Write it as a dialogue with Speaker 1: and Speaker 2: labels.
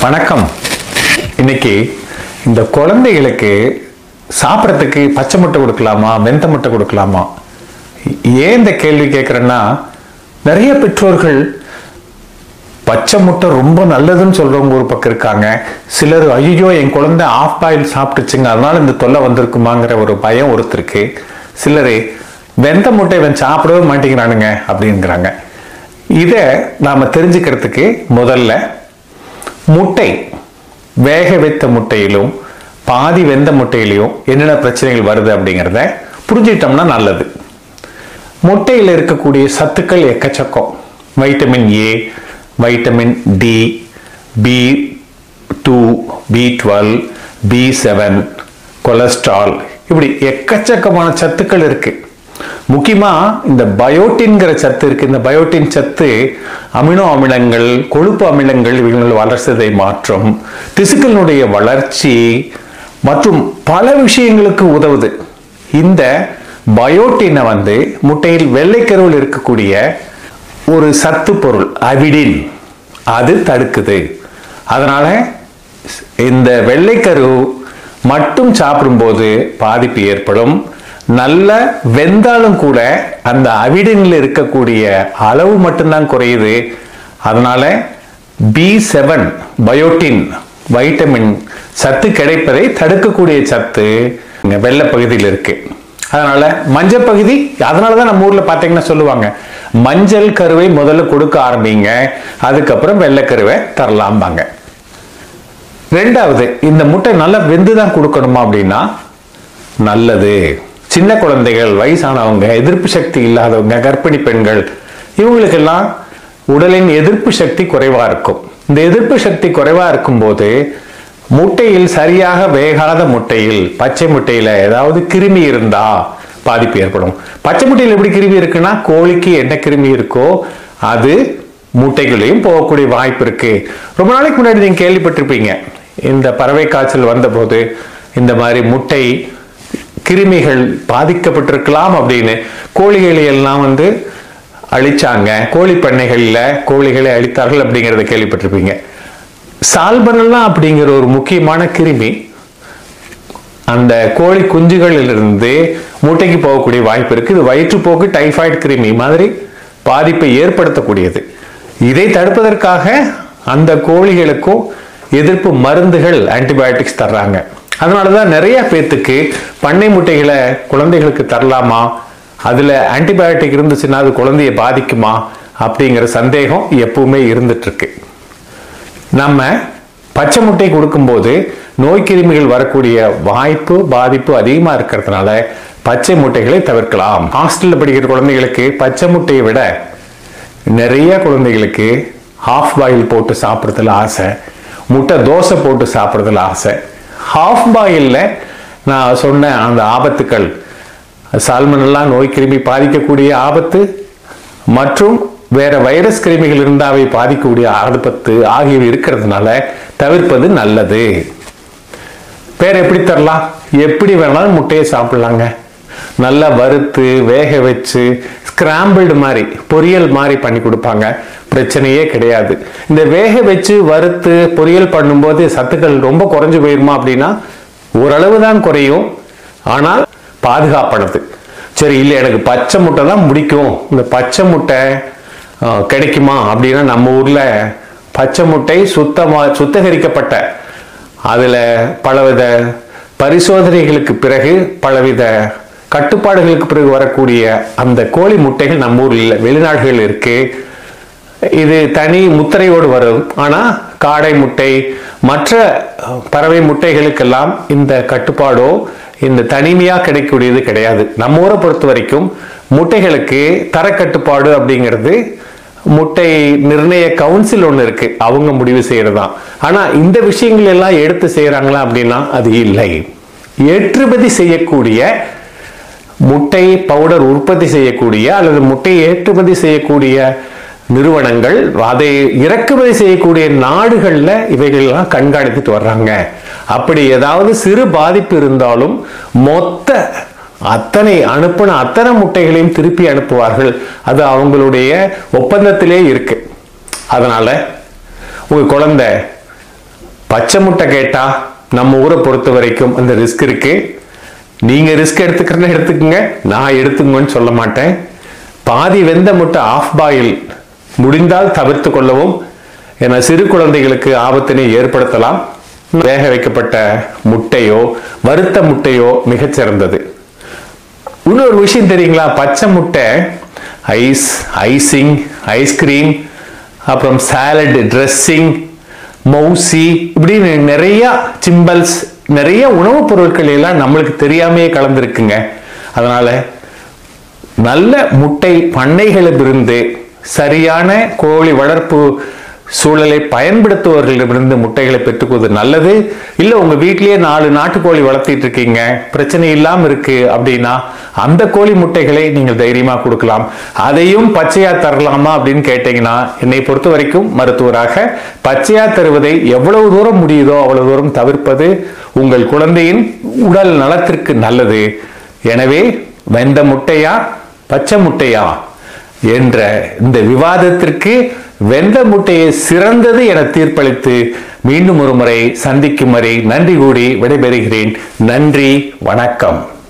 Speaker 1: வணக்கம் இன்னைக்கு இந்த குழந்தைகளுக்கு சாப்பிட்றதுக்கு பச்சை முட்டை கொடுக்கலாமா வெந்த முட்டை கொடுக்கலாமா ஏன் இந்த கேள்வி கேட்குறேன்னா நிறைய பெற்றோர்கள் பச்சை முட்டை ரொம்ப நல்லதுன்னு சொல்றவங்க ஒரு பக்கம் இருக்காங்க சிலர் ஐயோ என் குழந்தை ஆஃப் பாயில் சாப்பிட்டுச்சுங்க அதனால இந்த தொல்லை வந்திருக்குமாங்கிற ஒரு பயம் ஒருத்தருக்கு சிலர் வெந்த முட்டை இவன் சாப்பிடவே மாட்டேங்கிறானுங்க அப்படிங்கிறாங்க இதை நாம தெரிஞ்சுக்கிறதுக்கு முதல்ல முட்டை வேக வைத்த முட்டையிலும் பாதி வெந்த முட்டையிலையும் என்னென்ன பிரச்சனைகள் வருது அப்படிங்கிறத புரிஞ்சுக்கிட்டோம்னா நல்லது முட்டையில் இருக்கக்கூடிய சத்துக்கள் எக்கச்சக்கம் vitamin A vitamin D B two B twelve B seven cholesterol இப்படி எக்கச்சக்கமான சத்துக்கள் இருக்கு முக்கியமா இந்த பயோட்டின்கிற சத்து இருக்கு இந்த பயோட்டின் சத்து அமினோ அமிலங்கள் கொழுப்பு அமிலங்கள் இவங்கள் வளர்ச்சதை மாற்றும் திசுக்களினுடைய வளர்ச்சி மற்றும் பல விஷயங்களுக்கு உதவுது இந்த பயோட்டினை வந்து முட்டையில் வெள்ளைக்கருவில் இருக்கக்கூடிய ஒரு சத்து பொருள் அவிடின் அது தடுக்குது அதனால இந்த வெள்ளைக்கரு மட்டும் சாப்பிடும்போது பாதிப்பு ஏற்படும் நல்ல வெந்தாலும் கூட அந்த அவிடனில் இருக்கக்கூடிய அளவு மட்டும்தான் குறையுது அதனால பி செவன் பயோட்டின் வைட்டமின் சத்து கிடைப்பதை தடுக்கக்கூடிய சத்து இங்க வெள்ளை பகுதியில் இருக்கு அதனால மஞ்சள் பகுதி அதனால தான் நம்ம ஊர்ல பாத்தீங்கன்னா சொல்லுவாங்க மஞ்சள் கருவை முதல்ல கொடுக்க ஆரம்பிங்க அதுக்கப்புறம் வெள்ளை கருவை தரலாம்பாங்க ரெண்டாவது இந்த முட்டை நல்லா வெந்து தான் கொடுக்கணுமா அப்படின்னா நல்லது சின்ன குழந்தைகள் வயசானவங்க எதிர்ப்பு சக்தி இல்லாதவங்க கர்ப்பிணி பெண்கள் இவங்களுக்கெல்லாம் உடலின் எதிர்ப்பு சக்தி குறைவா இருக்கும் இந்த எதிர்ப்பு சக்தி குறைவா இருக்கும்போது முட்டையில் சரியாக வேகாத முட்டையில் பச்சை முட்டையில ஏதாவது கிருமி இருந்தா பாதிப்பு ஏற்படும் பச்சை முட்டையில் எப்படி கிருமி இருக்குன்னா கோழிக்கு என்ன கிருமி இருக்கோ அது முட்டைகளையும் போகக்கூடிய வாய்ப்பு இருக்கு ரொம்ப நாளைக்கு முன்னாடி நீங்க கேள்விப்பட்டிருப்பீங்க இந்த பறவை காய்ச்சல் வந்தபோது இந்த மாதிரி முட்டை கிருமிகள் பாதிக்கப்பட்டிருக்கலாம் அப்படின்னு கோழிகளை எல்லாம் வந்து அழிச்சாங்க கோழி பண்ணைகள்ல கோழிகளை அழித்தார்கள் அப்படிங்கிறத கேள்விப்பட்டிருப்பீங்க சால்பனல்லா அப்படிங்கிற ஒரு முக்கியமான கிருமி அந்த கோழி குஞ்சுகளிலிருந்து முட்டைக்கு போகக்கூடிய வாய்ப்பு இருக்கு இது வயிற்றுப்போக்கு டைஃபாய்டு கிருமி மாதிரி பாதிப்பை ஏற்படுத்தக்கூடியது இதை தடுப்பதற்காக அந்த கோழிகளுக்கும் எதிர்ப்பு மருந்துகள் ஆன்டிபயோட்டிக்ஸ் தர்றாங்க அதனாலதான் நிறைய பேத்துக்கு பண்ணை முட்டைகளை குழந்தைகளுக்கு தரலாமா அதுல ஆன்டிபயோட்டிக் இருந்துச்சுன்னா அது குழந்தைய பாதிக்குமா அப்படிங்கிற சந்தேகம் எப்பவுமே இருந்துட்டு இருக்கு நம்ம பச்சை முட்டை கொடுக்கும்போது நோய் கிருமிகள் வரக்கூடிய வாய்ப்பு பாதிப்பு அதிகமா இருக்கிறதுனால பச்சை முட்டைகளை தவிர்க்கலாம் ஹாஸ்டல்ல படிக்கிற குழந்தைகளுக்கு பச்சை முட்டையை விட நிறைய குழந்தைகளுக்கு ஹாஃப் பாயில் போட்டு சாப்பிட்றதுல ஆசை முட்டை தோசை போட்டு சாப்பிட்றதுல ஆசை ஹாஃப் பாயில்ல நான் சொன்ன அந்த ஆபத்துக்கள் சால்மனெல்லாம் நோய் கிருமி பாதிக்கக்கூடிய ஆபத்து மற்றும் வேற வைரஸ் கிருமிகள் இருந்தாவை பாதிக்கக்கூடிய ஆபத்து ஆகியவை இருக்கிறதுனால தவிர்ப்பது நல்லது பேர் எப்படி தரலாம் எப்படி வேணாலும் முட்டையை சாப்பிடலாங்க நல்லா வறுத்து வேக வச்சு ஸ்கிராம்பிள்டு மாதிரி பொரியல் மாதிரி பண்ணி கொடுப்பாங்க பிரச்சனையே கிடையாது இந்த வேக வச்சு வறுத்து பொரியல் பண்ணும்போது சத்துக்கள் ரொம்ப குறைஞ்சு போயிருமா அப்படின்னா ஓரளவு தான் குறையும் ஆனால் பாதுகாப்பானது சரி இல்லை எனக்கு பச்சை முட்டை தான் முடிக்கும் இந்த பச்சை முட்டை அஹ், கிடைக்குமா அப்படின்னா நம்ம ஊர்ல பச்சை முட்டை சுத்தமா சுத்தகரிக்கப்பட்ட அதுல பலவித பரிசோதனைகளுக்கு பிறகு பலவித கட்டுப்பாடுகளுக்கு பிறகு வரக்கூடிய அந்த கோழி முட்டைகள் நம்ம ஊரில் இல்லை வெளிநாடுகள் இருக்கு இது தனி முத்திரையோடு வரும் ஆனா காடை முட்டை மற்ற பறவை முட்டைகளுக்கெல்லாம் இந்த கட்டுப்பாடோ இந்த தனிமையா கிடைக்கக்கூடியது கிடையாது நம்ம ஊரை பொறுத்த வரைக்கும் முட்டைகளுக்கு தரக்கட்டுப்பாடு அப்படிங்கிறது முட்டை நிர்ணய கவுன்சில் ஒன்று இருக்கு அவங்க முடிவு செய்யறதுதான் ஆனா இந்த விஷயங்கள் எல்லாம் எடுத்து செய்யறாங்களா அப்படின்னா அது இல்லை ஏற்றுமதி செய்யக்கூடிய முட்டை பவுடர் உற்பத்தி செய்யக்கூடிய அல்லது முட்டை ஏற்றுமதி செய்யக்கூடிய நிறுவனங்கள் அதை இறக்குமதி செய்யக்கூடிய நாடுகள்ல இவைகளெல்லாம் கண்காணித்துட்டு வர்றாங்க அப்படி ஏதாவது சிறு பாதிப்பு இருந்தாலும் மொத்த அத்தனை அனுப்பின அத்தனை முட்டைகளையும் திருப்பி அனுப்புவார்கள் அது அவங்களுடைய ஒப்பந்தத்திலே இருக்கு அதனால உங்க குழந்தை பச்சை முட்டை கேட்டா நம்ம ஊரை பொறுத்த வரைக்கும் அந்த ரிஸ்க் இருக்கு நீங்க ரிஸ்க் எடுத்துக்கிறேன்னு எடுத்துக்கங்க நான் எடுத்துங்கன்னு சொல்ல மாட்டேன் பாதி வெந்த முட்டை ஆஃப் பாயில் முடிந்தால் தவிர்த்து கொள்ளவும் என சிறு குழந்தைகளுக்கு ஆபத்தினை ஏற்படுத்தலாம் வேக வைக்கப்பட்ட முட்டையோ வறுத்த முட்டையோ மிகச் சிறந்தது இன்னொரு விஷயம் தெரியுங்களா பச்சை முட்டை ஐஸ் ஐசிங் ஐஸ்கிரீம் அப்புறம் சாலட் ட்ரெஸ்ஸிங் மௌசி இப்படின்னு நிறைய சிம்பல்ஸ் நிறைய உணவுப் பொருட்கள் எல்லாம் நம்மளுக்கு தெரியாமையே கலந்துருக்குங்க அதனால நல்ல முட்டை பண்ணைகளிலிருந்து சரியான கோழி வளர்ப்பு சூழலை பயன்படுத்துபவர்களிடமிருந்து முட்டைகளை பெற்றுக்கொள்வது நல்லது இல்ல உங்க வீட்டிலேயே நாலு நாட்டுக்கோழி வளர்த்திட்டு இருக்கீங்க பிரச்சனை இல்லாம இருக்கு அப்படின்னா அந்த கோழி முட்டைகளை நீங்கள் தைரியமா கொடுக்கலாம் அதையும் பச்சையா தரலாமா அப்படின்னு கேட்டீங்கன்னா என்னை பொறுத்த வரைக்கும் மருத்துவராக பச்சையா தருவதை எவ்வளவு தூரம் முடியுதோ அவ்வளவு தூரம் தவிர்ப்பது உங்கள் குழந்தையின் உடல் நலத்திற்கு நல்லது எனவே வெந்த முட்டையா பச்சை முட்டையா என்ற இந்த விவாதத்திற்கு வெந்த முட்டையை சிறந்தது என தீர்ப்பளித்து மீண்டும் ஒரு முறை சந்திக்கும் வரை நன்றி கூடி விடைபெறுகிறேன் நன்றி வணக்கம்